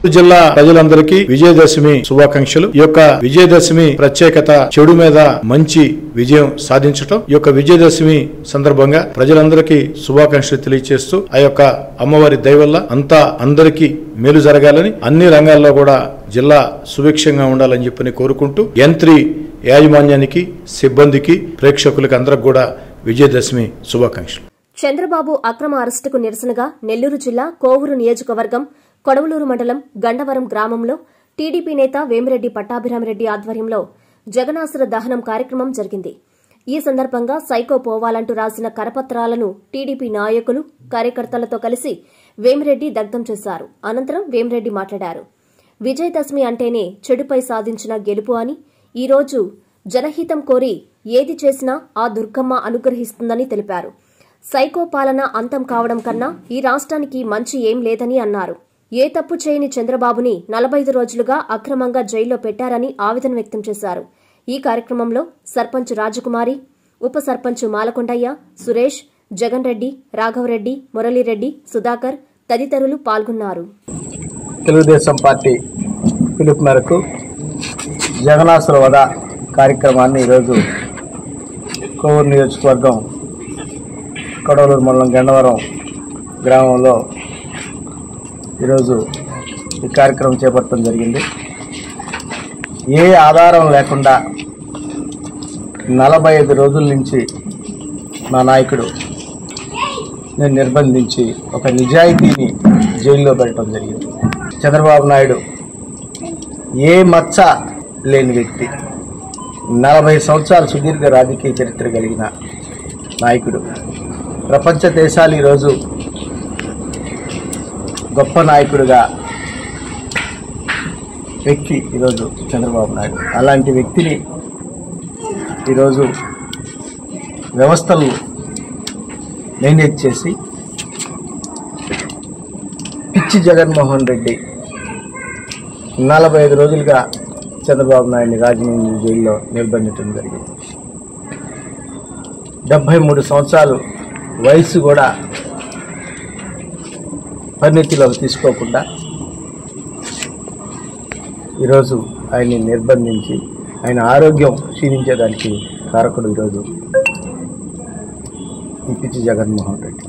జిల్లా ప్రజలందరికీ విజయదశమి శుభాకాంక్షలు ఈ యొక్క విజయదశమి ప్రత్యేకత చెడు మీద మంచి విజయం సాధించటం ఈ యొక్క విజయదశమి సందర్భంగా ప్రజలందరికీ శుభాకాంక్షలు తెలియజేస్తూ ఆ యొక్క అమ్మవారి దయ వల్ల అంతా అందరికీ మేలు జరగాలని అన్ని రంగాల్లో కూడా జిల్లా సుభిక్షంగా ఉండాలని చెప్పని కోరుకుంటూ యంత్రి యాజమాన్యానికి సిబ్బందికి ప్రేక్షకులకి అందరికి కూడా విజయదశమి శుభాకాంక్షలు చంద్రబాబు అక్రమ అరెస్టుకు నిరసనగా నెల్లూరు జిల్లా కోవూరు నియోజకవర్గం కొడవలూరు మండలం గండవరం గ్రామంలో టీడీపీ నేత వేమిరెడ్డి పట్టాభిరామిరెడ్డి ఆధ్వర్యంలో జగనాసుర దహనం కార్యక్రమం జరిగింది ఈ సందర్భంగా సైకో పోవాలంటూ రాసిన కరపత్రాలను టీడీపీ నాయకులు కార్యకర్తలతో కలిసి వేమిరెడ్డి దగ్ధం చేశారు అనంతరం వేమిరెడ్డి మాట్లాడారు విజయదశమి అంటేనే చెడుపై సాధించిన గెలుపు అని ఈ రోజు జనహితం కోరి ఏది చేసినా ఆ దుర్గమ్మ అనుగ్రహిస్తుందని తెలిపారు సైకో పాలన అంతం కావడం కన్నా ఈ రాష్ట్రానికి మంచి ఏం లేదని అన్నారు ఏ తప్పు చేయని చంద్రబాబుని నలభై రోజులుగా అక్రమంగా జైల్లో పెట్టారని ఆవేదన వ్యక్తం చేశారు ఈ కార్యక్రమంలో సర్పంచ్ రాజకుమారి ఉప సర్పంచ్ మాలకొండయ్య సురేష్ జగన్ రెడ్డి రాఘవరెడ్డి మురళీరెడ్డి సుధాకర్ తదితరులు పాల్గొన్నారు తెలుగుదేశం పార్టీ పిలుపు మేరకు జగనాసుర వధ కార్యక్రమాన్ని ఈరోజు కోవూరు నియోజకవర్గం కొడవలూరు మండలం గండవరం గ్రామంలో ఈరోజు ఈ కార్యక్రమం చేపట్టడం జరిగింది ఏ ఆధారం లేకుండా నలభై ఐదు రోజుల నుంచి మా నాయకుడు నేను నిర్బంధించి ఒక నిజాయితీని జైల్లో పెట్టడం జరిగింది చంద్రబాబు నాయుడు ఏ మచ్చ లేని వ్యక్తి నలభై సంవత్సరాల సుదీర్ఘ రాజకీయ చరిత్ర కలిగిన నాయకుడు ప్రపంచ దేశాలు ఈరోజు గొప్ప నాయకుడిగా వ్యక్తి ఈరోజు చంద్రబాబు నాయుడు అలాంటి వ్యక్తిని ఈరోజు వ్యవస్థలు మేనేజ్ చేసి పిచ్చి జగన్మోహన్ రెడ్డి నలభై ఐదు రోజులుగా చంద్రబాబు నాయుడిని రాజమండ్రి జైల్లో నిర్బంధించడం జరిగింది డెబ్భై మూడు సంవత్సరాలు వయసు కూడా పరిణితిలోకి తీసుకోకుండా ఈరోజు ఆయన్ని నిర్బంధించి ఆయన ఆరోగ్యం క్షీణించేదానికి కారకుడు ఈరోజు ఈ పిచ్చి జగన్మోహన్ రెడ్డి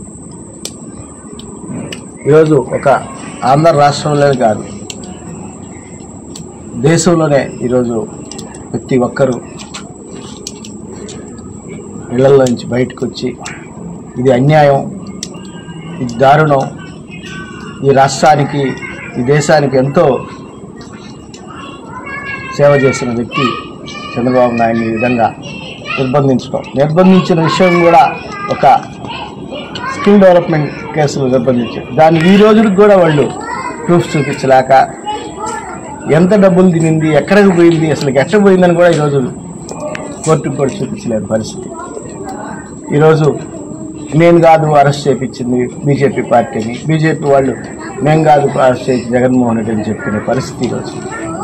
ఈరోజు ఒక ఆంధ్ర రాష్ట్రంలోనే కాదు దేశంలోనే ఈరోజు ప్రతి ఒక్కరూ ఇళ్లలో నుంచి బయటకు వచ్చి ఇది అన్యాయం ఇది దారుణం ఈ రాష్ట్రానికి ఈ దేశానికి ఎంతో సేవ చేసిన వ్యక్తి చంద్రబాబు నాయుడిని ఈ విధంగా నిర్బంధించడం నిర్బంధించిన విషయం కూడా ఒక స్కిల్ డెవలప్మెంట్ కేసులు నిర్బంధించారు దాన్ని ఈ రోజుకి కూడా వాళ్ళు ప్రూఫ్ చూపించలేక ఎంత డబ్బులు తినింది ఎక్కడికి పోయింది అసలు ఎక్కడ పోయిందని కూడా ఈరోజు కోర్టుకు కూడా చూపించలేని పరిస్థితి ఈరోజు నేను కాదు అరెస్ట్ చేయించింది బీజేపీ పార్టీని బీజేపీ వాళ్ళు మేము కాదు అరెస్ట్ చేసి జగన్మోహన్ రెడ్డి అని చెప్పుకునే పరిస్థితి ఈరోజు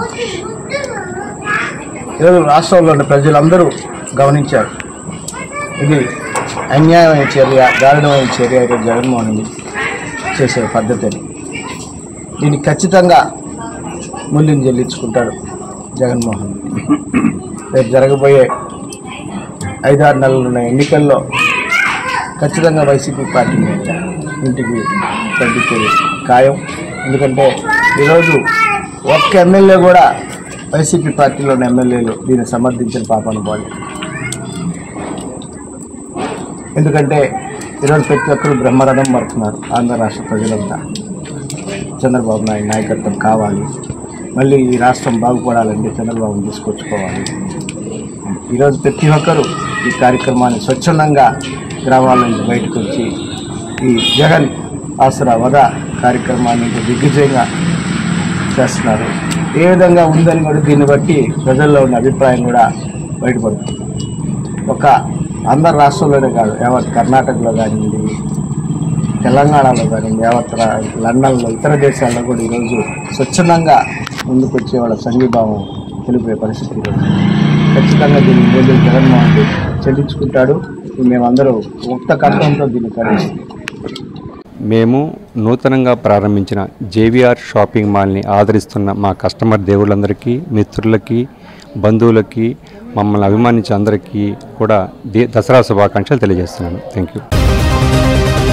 ఈరోజు రాష్ట్రంలో ఉన్న ప్రజలందరూ గమనించారు ఇది అన్యాయమైన చర్య దారుణమైన చర్య ఈరోజు జగన్మోహన్ రెడ్డి చేసే పద్ధతిని దీన్ని ఖచ్చితంగా మూల్యం చెల్లించుకుంటాడు జగన్మోహన్ రెడ్డి రేపు జరగబోయే ఐదారు నెలలు ఉన్న ఎన్నికల్లో ఖచ్చితంగా వైసీపీ పార్టీని ఇంటికి పంపించేది ఖాయం ఎందుకంటే ఈరోజు ఒక్క ఎమ్మెల్యే కూడా వైసీపీ పార్టీలోని ఎమ్మెల్యేలు దీన్ని సమర్థించిన పాపను పోలేదు ఎందుకంటే ఈరోజు ప్రతి ఒక్కరు బ్రహ్మరథం పడుతున్నారు ఆంధ్ర రాష్ట్ర ప్రజలంతా చంద్రబాబు నాయుడు నాయకత్వం కావాలి మళ్ళీ ఈ రాష్ట్రం బాగుపడాలంటే చంద్రబాబుని తీసుకొచ్చుకోవాలి ఈరోజు ప్రతి ఒక్కరూ ఈ కార్యక్రమాన్ని స్వచ్ఛందంగా గ్రామాల నుంచి బయటకు వచ్చి ఈ జగన్ ఆసరా వద కార్యక్రమాన్ని ఇంత దిగ్విజయంగా చేస్తున్నారు ఏ విధంగా ఉందని కూడా దీన్ని బట్టి ప్రజల్లో ఉన్న అభిప్రాయం కూడా బయటపడుతుంది ఒక ఆంధ్ర రాష్ట్రంలోనే కాదు యావత్ కర్ణాటకలో కానివ్వండి తెలంగాణలో కానివ్వండి యావత్ రా- లండన్లో ఇతర దేశాల్లో కూడా ఈరోజు స్వచ్ఛందంగా ముందుకు వచ్చే వాళ్ళ సంఘీభావం తెలిపే పరిస్థితి ఈరోజు ఖచ్చితంగా దీన్ని మూల్యం జగన్మోహన్ రెడ్డి చెల్లించుకుంటాడు మేమందరూ ముక్త కంఠంతో దీన్ని ఖండిస్తాం మేము నూతనంగా ప్రారంభించిన జేవిఆర్ షాపింగ్ మాల్ని ఆదరిస్తున్న మా కస్టమర్ దేవుళ్ళందరికీ మిత్రులకి బంధువులకి మమ్మల్ని అభిమానించే అందరికీ కూడా దే- దసరా శుభాకాంక్షలు తెలియజేస్తున్నాను థ్యాంక్ యూ